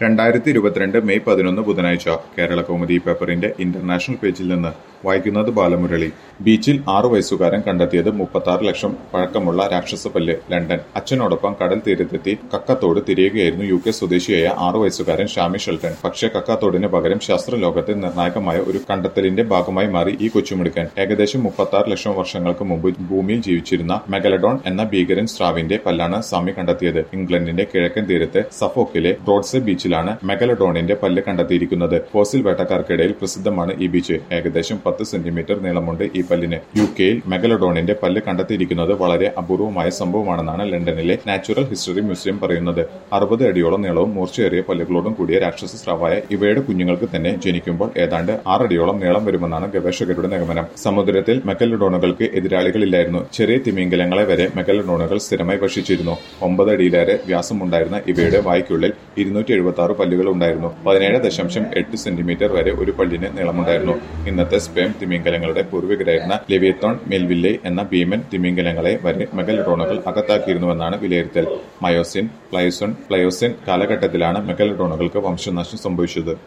രണ്ടായിരത്തി ഇരുപത്തിരണ്ട് മെയ് പതിനൊന്ന് ബുധനാഴ്ച കേരള കൗമുദി പേപ്പറിന്റെ ഇന്റർനാഷണൽ പേജിൽ നിന്ന് വായിക്കുന്നത് ബാലമുരളി ബീച്ചിൽ ആറു വയസ്സുകാരൻ കണ്ടെത്തിയത് മുപ്പത്തി ലക്ഷം പഴക്കമുള്ള രാക്ഷസപ്പല്ല് ലണ്ടൻ അച്ഛനോടൊപ്പം കടൽ തീരത്തെത്തി കക്കത്തോട് തിരയുകയായിരുന്നു യു കെ സ്വദേശിയായ ആറു വയസ്സുകാരൻ ഷാമി ഷെൽട്ടൺ പക്ഷേ കക്കാത്തോടിന് പകരം ശാസ്ത്രലോകത്തെ നിർണായകമായ ഒരു കണ്ടെത്തലിന്റെ ഭാഗമായി മാറി ഈ കൊച്ചുമിടുക്കൻ ഏകദേശം മുപ്പത്തി ലക്ഷം വർഷങ്ങൾക്ക് മുമ്പ് ഭൂമിയിൽ ജീവിച്ചിരുന്ന മെഗലഡോൺ എന്ന ഭീകരൻ സ്രാവിന്റെ പല്ലാണ് സാമി കണ്ടെത്തിയത് ഇംഗ്ലണ്ടിന്റെ കിഴക്കൻ തീരത്ത് സഫോക്കിലെ ബ്രോഡ്സെ ബീച്ചിലാണ് മെഗലഡോണിന്റെ പല്ല് കണ്ടെത്തിയിരിക്കുന്നത് ഫോസിൽ വേട്ടക്കാർക്കിടയിൽ പ്രസിദ്ധമാണ് ഈ ബീച്ച് ഏകദേശം പത്ത് സെന്റിമീറ്റർ നീളമുണ്ട് ഈ പല്ലിന് യു കെയിൽ മെഗലഡോണിന്റെ പല്ല് കണ്ടെത്തിയിരിക്കുന്നത് വളരെ അപൂർവമായ സംഭവമാണെന്നാണ് ലണ്ടനിലെ നാച്ചുറൽ ഹിസ്റ്ററി മ്യൂസിയം പറയുന്നത് അറുപത് അടിയോളം നീളവും മൂർച്ചയേറിയ പല്ലുകളോടും കൂടിയ രാക്ഷസ സ്രാവായ ഇവയുടെ കുഞ്ഞുങ്ങൾക്ക് തന്നെ ജനിക്കുമ്പോൾ ഏതാണ്ട് ആറടിയോളം നീളം വരുമെന്നാണ് ഗവേഷകരുടെ നിഗമനം സമുദ്രത്തിൽ മെഗലഡോണുകൾക്ക് എതിരാളികളില്ലായിരുന്നു ചെറിയ തിമിംഗലങ്ങളെ വരെ മെഗലഡോണുകൾ സ്ഥിരമായി ഭക്ഷിച്ചിരുന്നു ഒമ്പത് അടിയിലേറെ വ്യാസമുണ്ടായിരുന്ന ഇവയുടെ വായ്ക്കുള്ളിൽ ഇരുന്നൂറ്റി എഴുപത്തി ആറ് പല്ലുകൾ ഉണ്ടായിരുന്നു പതിനേഴ് ദശാംശം എട്ട് സെന്റിമീറ്റർ വരെ ഒരു പല്ലിന് നീളമുണ്ടായിരുന്നു ഇന്നത്തെ സ്പേം തിമിംഗലങ്ങളുടെ പൂർവികരായിരുന്ന ലെവിയത്തോൺ മെൽവില്ലെ എന്ന ഭീമൻ തിമിംഗലങ്ങളെ വരെ മെഗലഡോണുകൾ അകത്താക്കിയിരുന്നുവെന്നാണ് വിലയിരുത്തൽ മയോസിൻ പ്ലയോസൺ പ്ലയോസിൻ കാലഘട്ടത്തിലാണ് മെഗലഡോണുകൾക്ക് വംശനാശം സംഭവിച്ചത്